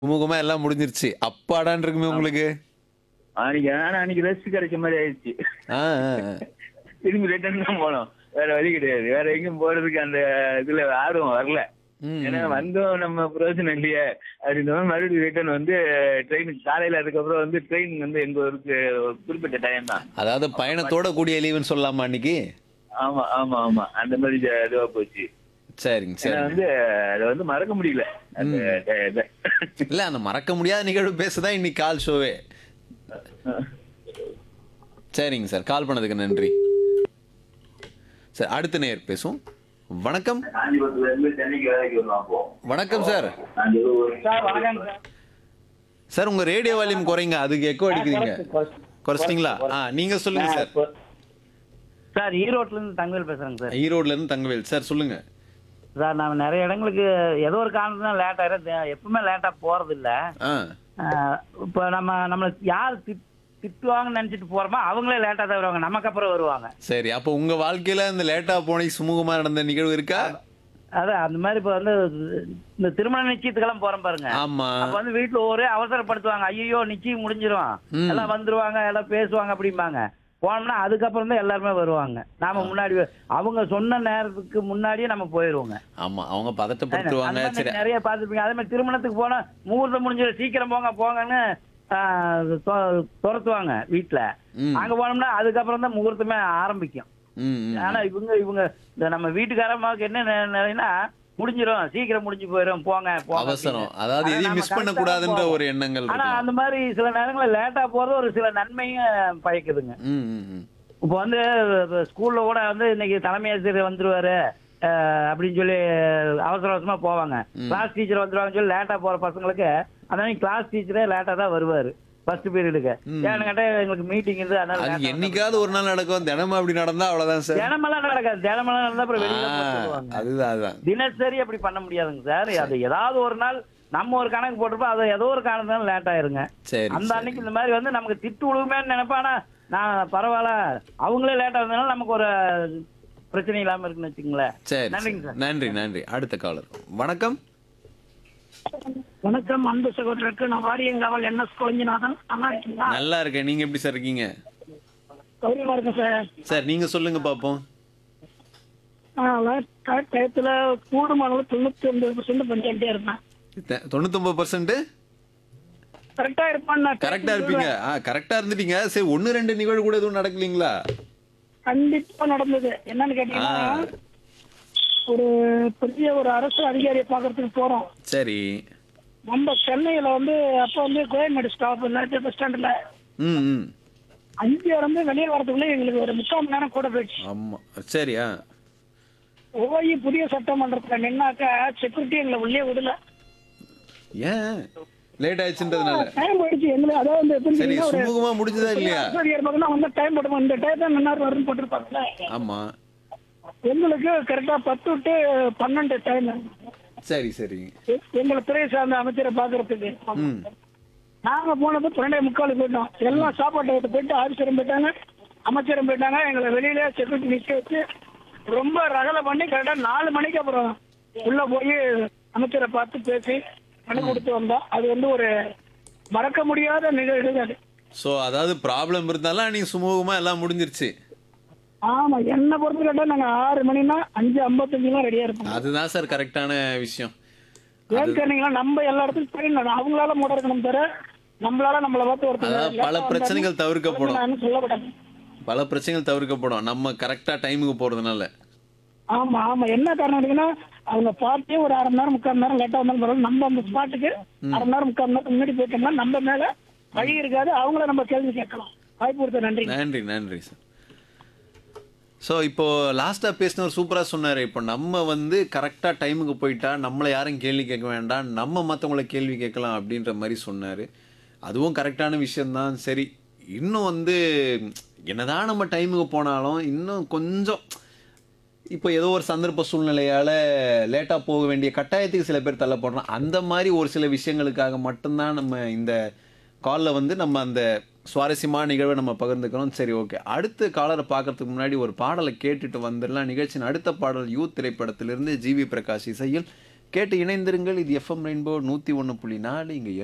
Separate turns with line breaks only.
சுமூகமா எல்லாம் முடிஞ்சிருச்சு அப்பாடான் இருக்குமே உங்களுக்கு
அன்னைக்கு ஆனா அன்னைக்கு ரெஸ்ட் கிடைச்ச மாதிரி ஆயிடுச்சு
ஆ, ஆ, ஆ.
திரும்பி ரிட்டர்ன் தான் போனோம் வேற வழி கிடையாது வேற எங்கேயும் போறதுக்கு அந்த இதுல ஆர்வம் வரல
ம்,
ஏன்னா
ம்.
வந்தோம் நம்ம பிரயோஜனம் இல்லையே அப்படின்ற மாதிரி மறுபடியும் ரிட்டர்ன் வந்து ட்ரெயினுக்கு காலையில அதுக்கப்புறம் வந்து ட்ரெயின் வந்து எங்க ஊருக்கு ஒரு குறிப்பிட்ட டைம் தான்
அதாவது பயணத்தோட கூடிய லீவுன்னு சொல்லலாமா அன்னைக்கு
ஆமா ஆமா ஆமா அந்த மாதிரி ஜ- இதுவா போச்சு
சரிங்க
ஏன்னா
சரி
வந்து அதை வந்து மறக்க முடியல அந்த ட- இதை.
இல்ல அந்த மறக்க முடியாத நிகழ்வு பேசதான் இன்னைக்கு கால் ஷோவே சரிங்க சார் கால் பண்ணதுக்கு நன்றி சார் அடுத்த நேர் பேசுவோம் வணக்கம்
காஞ்சிபுரத்துல இருந்து சென்னைக்கு வேலைக்கு வருவோம் அப்போ
வணக்கம் சார்
சார் வணக்கம் சார்
சார் உங்க ரேடியோ வால்யூம் குறைங்க அதுக்கு எக்கோ அடிக்குதுங்க குறைச்சிட்டீங்களா ஆ நீங்க சொல்லுங்க சார்
சார் ஈரோட்ல இருந்து தங்கவேல் பேசுறேங்க சார்
ஈரோட்ல இருந்து தங்கவேல் சார் சொல்லுங்க
சார் நான் நிறைய இடங்களுக்கு ஏதோ ஒரு காரணத்துல லேட் ஆயிரும் தே- எப்பவுமே லேட்டா போறது இல்ல
ஆ
ஆஹ் இப்ப நம்ம நம்மள யார் திட்- திட்டுவாங்கன்னு நினைச்சிட்டு போறோமோ அவங்களே லேட்டா தான் வருவாங்க நமக்கு அப்புறம் வருவாங்க
சரி அப்போ உங்க வாழ்க்கையில இந்த லேட்டா போனி சுமூகமா நடந்த நிகழ்வு இருக்கா
அதான் அந்த மாதிரி இப்ப வந்து இந்த திருமண நிச்சயத்துக்கெல்லாம் போறோம் பாருங்க
ஆமா
அப்ப வந்து வீட்டுல ஒரே அவசரப்படுத்துவாங்க ஐயோ நிச்சயம் முடிஞ்சிரும்
ம்.
எல்லாம் வந்துருவாங்க எல்லாம் பேசுவாங்க அப்படிம்பாங்க போனோம்னா அதுக்கப்புறம் தான் எல்லாருமே வருவாங்க நாம முன்னாடி அவங்க சொன்ன நேரத்துக்கு முன்னாடியே நம்ம போயிருவோங்க
ஆமா அவங்க
அந்த
பதட்டப்படுத்துவாங்க
மாதிரி
சரி
நீங்க நிறைய பார்த்திருப்பீங்க அதே மாதிரி திருமணத்துக்கு போனா முகூர்த்தம் முடிஞ்சு சீக்கிரம் போங்க போங்கன்னு ஆஹ், தொ- துரத்துவாங்க வீட்டுல
ம்.
அங்க போனோம்னா அதுக்கப்புறம் தான் முகூர்த்தமே ஆரம்பிக்கும்
ம், ம்.
ஆனா இவங்க இவங்க இந்த நம்ம வீட்டுக்காரம்மாவுக்கு என்ன நெ- நிலைன்னா முடிஞ்சிரும் சீக்கிரம் முடிஞ்சு போயிரும் போங்க போங்க
அவசரம்
அப்படின்னு.
அதாவது
ஆனா
எதையும்
நம்ம
மிஸ் பண்ண
correct ஆ
கூடாதுன்ற
போவோம்.
ஒரு எண்ணங்கள்
ஆனா
இருக்கலாம்
அந்த மாதிரி சில நேரங்களில் லேட்டா போறது ஒரு சில நன்மையும் பயக்குதுங்க
ம், ம், ம்.
இப்போ வந்து ஸ்கூல்ல கூட வந்து இன்னைக்கு தலைமை ஆசிரியர் வந்துருவாரு அஹ், அப்படின்னு சொல்லி அவசர அவசரமா போவாங்க கிளாஸ் டீச்சர் வந்துருவாங்கன்னு சொல்லி லேட்டா போற பசங்களுக்கு அந்த கிளாஸ் டீச்சரே லேட்டா தான் வருவாரு ஃபர்ஸ்ட் பீரியடுக்கு ஏன்னு கேட்டா எங்களுக்கு மீட்டிங் இருந்து அதனால
அது
late ஆ
என்னைக்காவது ஒரு நாள் நடக்கும் தினமும் அப்படி நடந்தா அவ்வளவுதான் சார்
தினமெல்லாம் நடக்காது தினமெல்லாம் நடந்தா அப்புறம்
ஆ,
வெளியில போட்டுருவாங்க
அதுதான் அதுதான்
தினசரி அப்படி பண்ண முடியாதுங்க சார் அது ஏதாவது ஒரு நாள் நம்ம ஒரு கணக்கு போட்டிருப்போம் அது ஏதோ ஒரு காரணத்தால லேட் ஆயிருங்க
சரி
அந்த
சரி.
அன்னைக்கு இந்த மாதிரி வந்து நமக்கு திட்டு விழுவுமேன்னு நினைப்பானா நான் பரவாயில்ல அவங்களே லேட்டா இருந்தனால நமக்கு ஒரு பிரச்சனை இல்லாம இருக்குன்னு வச்சுங்களேன்
சரி
நன்றிங்க
சரி.
சார்
நன்றி நன்றி அடுத்த காலர் வணக்கம்
வணக்கம் அன்பு சகோதரருக்கு நான் வாரியங்காவல் என் எஸ் குழஞ்சிநாதன் நல்லா இருக்கீங்களா
நல்லா இருக்கேன் நீங்க எப்படி சார் இருக்கீங்க
கௌரியமா இருக்கேன் சார்
சார் நீங்க சொல்லுங்க பாப்போம்
நான் கரெக்ட் டயத்துல கூடுமான தொண்ணூத்தி ஒன்பது பர்சன்ட் பண்ணிட்டே இருப்பேன்
த- தொண்ணூத்தொன்பது பர்சன்ட்
கரெக்டா இருப்பான் நான்
கரெக்டா இருப்பீங்க ஆ கரெக்டா இருந்துட்டீங்க சரி ஒன்னு ரெண்டு நிகழ்வு கூட எதுவும் நடக்கலீங்களா
கண்டிப்பா நடந்தது என்னன்னு கேட்டீங்கன்னா
ஆ.
ஒரு பெரிய ஒரு அரசு அதிகாரியை பாக்குறதுக்கு போறோம்
சரி
நம்ம சென்னையில வந்து அப்ப வந்து கோயம்பேடு ஸ்டாப் இல்லாத பஸ் ஸ்டாண்ட்ல
ம் ம்
அங்க இருந்து வெளியே வரதுக்குள்ள எங்களுக்கு ஒரு முக்கால் மணி நேரம் கூட போயிடுச்சு
ஆமா சரியா
ஓய் புதிய சட்டமன்றத்துல நின்னாக்க செக்யூரிட்டி எங்களை உள்ளே விடல
ஏன் லேட் ஆயிடுச்சுன்றதுனால
டைம் போயிடுச்சு எங்களுக்கு அதாவது வந்து எப்படி
சரி
தெரியுமா, ஒரு
சுமூகமா முடிஞ்சதா இல்லையா
ஆசிரியர் பக்கம் வந்து டைம் போடுவோம் இந்த டைம் தான் முன்னாடி வரும்னு போட்டிருப்பாங்கல்ல
ஆமா
எங்களுக்கு கரெக்டா பத்து டு பன்னெண்டு டைம்
சரி சரி
எங்களை துறை சார்ந்த அமைச்சரை பாக்குறதுக்கு
ம்
நாங்க போனது பன்னெண்டே முக்கால் போயிட்டோம் எல்லாம் சாப்பாட்டை எடுத்து போயிட்டு ஆபீசரும் போயிட்டாங்க அமைச்சரும் போயிட்டாங்க எங்களை வெளியில செக்யூரிட்டி நிக்க வச்சு ரொம்ப ரகலை பண்ணி கரெக்டா நாலு மணிக்கு அப்புறம் உள்ள போய் அமைச்சரை பார்த்து பேசி பண்ணி கொடுத்து வந்தோம் அது வந்து ஒரு மறக்க முடியாத நிகழ்வு அது
ஸோ அதாவது ப்ராப்ளம் இருந்தாலும் நீங்க சுமூகமா எல்லாம் முடிஞ்சிருச்சு
ஆமா என்ன பொறுத்த கேட்டா நாங்க ஆறு மணினா அஞ்சு ஐம்பத்தஞ்சுலாம் ரெடியா இருப்போம்
அதுதான் சார் கரெக்டான விஷயம்
ஏன்னு கேட்டீங்கன்னா நம்ம எல்லா இடத்துக்கும் போயிடணும் அவங்களால மூட இருக்கணும் தவிர நம்மளால நம்மளை பார்த்து
அதாவது
ஒருத்தர்
பல பிரச்சனைகள் தவிர்க்கப்படும்
நான் சொல்லப்பட்டேன்
பல பிரச்சனைகள் தவிர்க்கப்படும் நம்ம கரெக்டா டைமுக்கு போறதுனால
ஆமா ஆமா என்ன காரணம் கேட்டீங்கன்னா அவங்க பார்ட்டியே ஒரு அரை மணி நேரம் முக்கால் மணி நேரம் லேட்டா வந்தாலும் பரவாயில்ல நம்ம அந்த ஸ்பாட்டுக்கு அரை மணி நேரம் முக்கால் மணி நேரம் முன்னாடி போயிட்டோம்னா நம்ம மேல வழி இருக்காது அவங்கள நம்ம கேள்வி கேட்கலாம் வாய்ப்பு கொடுத்த நன்றி
நன்றி நன்றி சார் ஸோ இப்போ லாஸ்ட்டாக பேசினவர் சூப்பராக சொன்னார் இப்போ நம்ம வந்து கரெக்டாக டைமுக்கு போயிட்டா நம்மளை யாரும் கேள்வி கேட்க வேண்டாம் நம்ம மற்றவங்கள கேள்வி கேட்கலாம் அப்படின்ற மாதிரி சொன்னார் அதுவும் கரெக்டான விஷயம்தான் சரி இன்னும் வந்து என்னதான் நம்ம டைமுக்கு போனாலும் இன்னும் கொஞ்சம் இப்போ ஏதோ ஒரு சந்தர்ப்ப சூழ்நிலையால் லேட்டாக போக வேண்டிய கட்டாயத்துக்கு சில பேர் தள்ளப்படுறோம் அந்த மாதிரி ஒரு சில விஷயங்களுக்காக மட்டும்தான் நம்ம இந்த காலில் வந்து நம்ம அந்த சுவாரஸ்யமான நிகழ்வை நம்ம பகிர்ந்துக்கிறோம் சரி ஓகே அடுத்த காலரை பார்க்கறதுக்கு முன்னாடி ஒரு பாடலை கேட்டுட்டு வந்துடலாம் நிகழ்ச்சியின் அடுத்த பாடல் யூத் திரைப்படத்திலிருந்து ஜிவி பிரகாஷ் இசையில் கேட்டு இணைந்திருங்கள் இது எஃப்எம் ரெயின்போ நூற்றி ஒன்று புள்ளி நாலு இங்கே